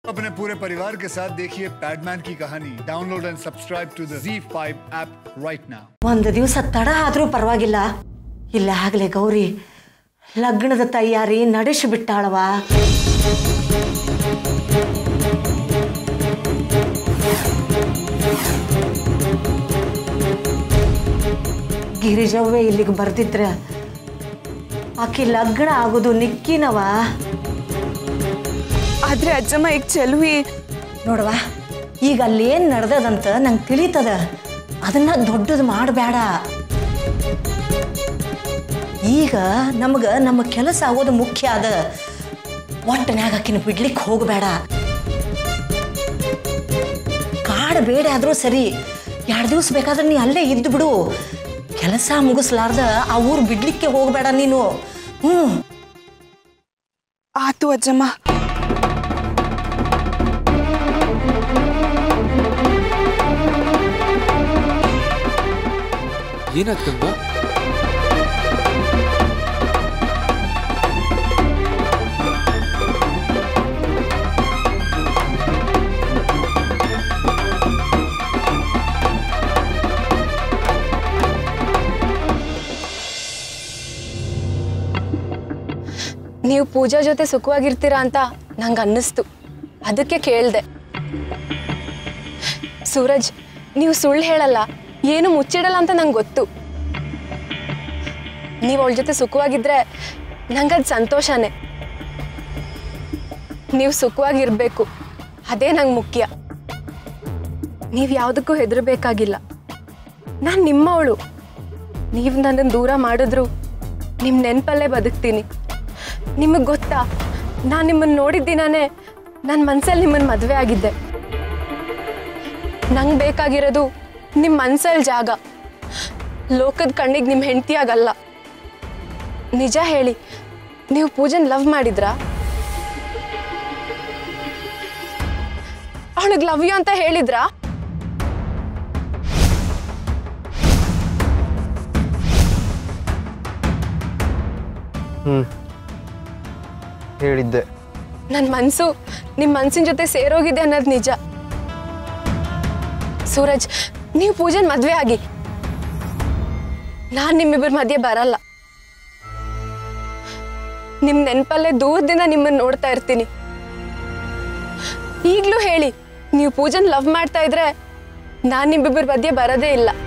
अपने पूरे परिवार के साथ देखिए पैडमैन की कहानी download and subscribe to the Z5 app right now ಒಂದು ದಿವಸ ತಡ ಆದರೂ ಪರವಾಗಿಲ್ಲ ಇಲ್ಲ ಆಗಲೇ ಗೌರಿ ಲಗ್ನದ ತಯಾರಿ ನಡೆಸಿಬಿಟ್ಟಾಳವ ಗಿರಿಜವ್ವೆ ಇಲ್ಲಿಗೆ ಬರ್ದಿದ್ರೆ ಆಕಿ ಲಗ್ನ ಆಗೋದು ನಿಕ್ಕಿನವ ಆದ್ರೆ ಅಜ್ಜಮ್ಮ ಈಗ ಚೆಲುವಿ ನೋಡವ ಈಗ ಅಲ್ಲೇನು ನಡೆದದಂತ ನಂಗೆ ತಿಳಿತದ ಅದನ್ನ ದೊಡ್ಡದು ಮಾಡಬೇಡ ಈಗ ನಮ್ಗೆ ನಮ್ಮ ಕೆಲಸ ಆಗೋದು ಮುಖ್ಯ ಅದ ಒಟ್ಟನ್ಯಾಗ ಆಕಿನ ಬಿಡ್ಲಿಕ್ಕೆ ಹೋಗಬೇಡ ಕಾಡು ಬೇಡ ಆದರೂ ಸರಿ ಎರಡು ದಿವಸ ಬೇಕಾದ್ರೆ ನೀ ಅಲ್ಲೇ ಇದ್ದು ಬಿಡು ಕೆಲಸ ಮುಗಿಸ್ಲಾರ್ದ ಆ ಊರು ಬಿಡ್ಲಿಕ್ಕೆ ಹೋಗಬೇಡ ನೀನು ಹ್ಞೂ ಆತು ಅಜ್ಜಮ್ಮ ಏನಾಯ್ತು ಗಂಗಾ ನೀವು ಪೂಜಾ ಜೊತೆ ಸುಖವಾಗಿರ್ತೀರಾ ಅಂತ ನಂಗೆ ಅನ್ನಿಸ್ತು ಅದಕ್ಕೆ ಕೇಳಿದೆ ಸೂರಜ್ ನೀವು ಸುಳ್ಳು ಹೇಳಲ್ಲ ಏನು ಮುಚ್ಚಿಡಲ್ಲ ಅಂತ ನಂಗೆ ಗೊತ್ತು ನೀವು ಅವಳ ಜೊತೆ ಸುಖವಾಗಿದ್ರೆ ನಂಗದು ಸಂತೋಷನೇ ನೀವು ಸುಖವಾಗಿರ್ಬೇಕು ಅದೇ ನಂಗೆ ಮುಖ್ಯ ನೀವು ಯಾವುದಕ್ಕೂ ಹೆದರಬೇಕಾಗಿಲ್ಲ ನಾನು ನಿಮ್ಮವಳು ನೀವು ನನ್ನನ್ನು ದೂರ ಮಾಡಿದ್ರು ನಿಮ್ಮ ನೆನಪಲ್ಲೇ ಬದುಕ್ತೀನಿ ನಿಮಗೆ ಗೊತ್ತಾ ನಾನು ನಿಮ್ಮನ್ನು ನೋಡಿದ್ದಿನಾನೇ ನನ್ನ ಮನಸ್ಸಲ್ಲಿ ನಿಮ್ಮನ್ನು ಮದುವೆ ಆಗಿದ್ದೆ ನಂಗೆ ಬೇಕಾಗಿರೋದು ನಿಮ್ಮ ಮನ್ಸಲ್ಲಿ ಜಾಗ ಲೋಕದ ಕಣ್ಣಿಗೆ ನಿಮ್ಮ ಹೆಂಡತಿಯಾಗಲ್ಲ ನಿಜ ಹೇಳಿ ನೀವು ಪೂಜನ್ ಲವ್ ಮಾಡಿದ್ರಾ ಅವಳಿಗೆ ಲವ್ ಯು ಅಂತ ಹೇಳಿದ್ರಾ ಹೇಳಿದ್ದೆ ನನ್ನ ಮನಸ್ಸು ನಿಮ್ಮ ಮನಸ್ಸಿನ ಜೊತೆ ಸೇರೋಗಿದೆ ಅನ್ನೋದು ನಿಜ ಸೂರಜ್ ನೀವು ಪೂಜನ್ ಮದುವೆ ಆಗಿ ನಾನು ನಿಮ್ಮಿಬ್ಬರ ಮಧ್ಯೆ ಬರಲ್ಲ ನಿಮ್ಮ ನೆನಪಲ್ಲೇ ದೂರದಿಂದ ನಿಮ್ಮನ್ನು ನೋಡ್ತಾ ಇರ್ತೀನಿ ಈಗಲೂ ಹೇಳಿ ನೀವು ಪೂಜನ್ ಲವ್ ಮಾಡ್ತಾ ಇದ್ರೆ ನಾನು ನಿಮ್ಮಿಬ್ಬರ ಮಧ್ಯೆ ಬರೋದೇ ಇಲ್ಲ